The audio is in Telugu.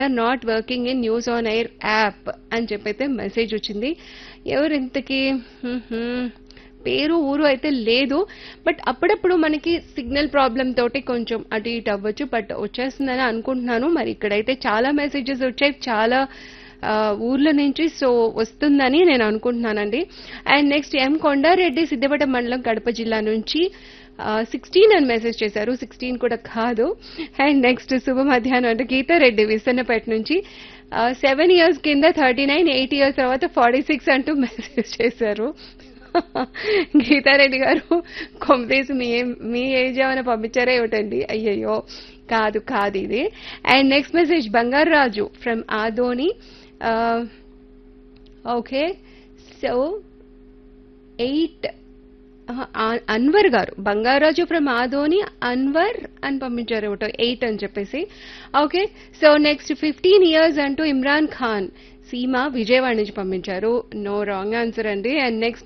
Are not working in news on air app అని చెప్పైతే మెసేజ్ వచ్చింది ఎవరు ఇంతకీ మ్మ్హ్మ్. పేరు ఊరు అయితే లేదు బట్ అప్పుడప్పుడు మనకి సిగ్నల్ ప్రాబ్లం తోటి కొంచెం అటు ఇటు అవ్వచ్చు బట్ వచ్చేస్తుందని అనుకుంటున్నాను మరి ఇక్కడైతే చాలా మెసేజెస్ వచ్చాయి చాలా ఆ, ఊర్ల నుంచి సో వస్తుందని నేను అనుకుంటున్నానండి and next M Kondareddy Siddipeta mandal Kadapa జిల్లా నుంచి సిక్స్టీన్ అని మెసేజ్ చేశారు సిక్స్టీన్ కూడా కాదు అండ్ నెక్స్ట్ శుభ మధ్యాహ్నం అంటే గీతారెడ్డి విసన్నపేట నుంచి సెవెన్ ఇయర్స్ కింద థర్టీ నైన్ ఎయిట్ ఇయర్స్ తర్వాత ఫార్టీ సిక్స్ అంటూ మెసేజ్ చేశారు గీతారెడ్డి గారు కొంపేసి మీ మీ ఏజ్ ఏమైనా పంపించారా ఏమిటండి అయ్యయ్యో కాదు కాదు ఇది and next message Bangaru Raju from Adoni okay so eight Anwar garu Bangaraju from Adoni Anwar అని పంపించారు ఒకటో ఎయిట్ అని చెప్పేసి okay so next fifteen years అంటూ ఇమ్రాన్ ఖాన్ సీమ విజయవాడ నుంచి పంపించారు నో రాంగ్ ఆన్సర్ అండి అండ్ నెక్స్ట్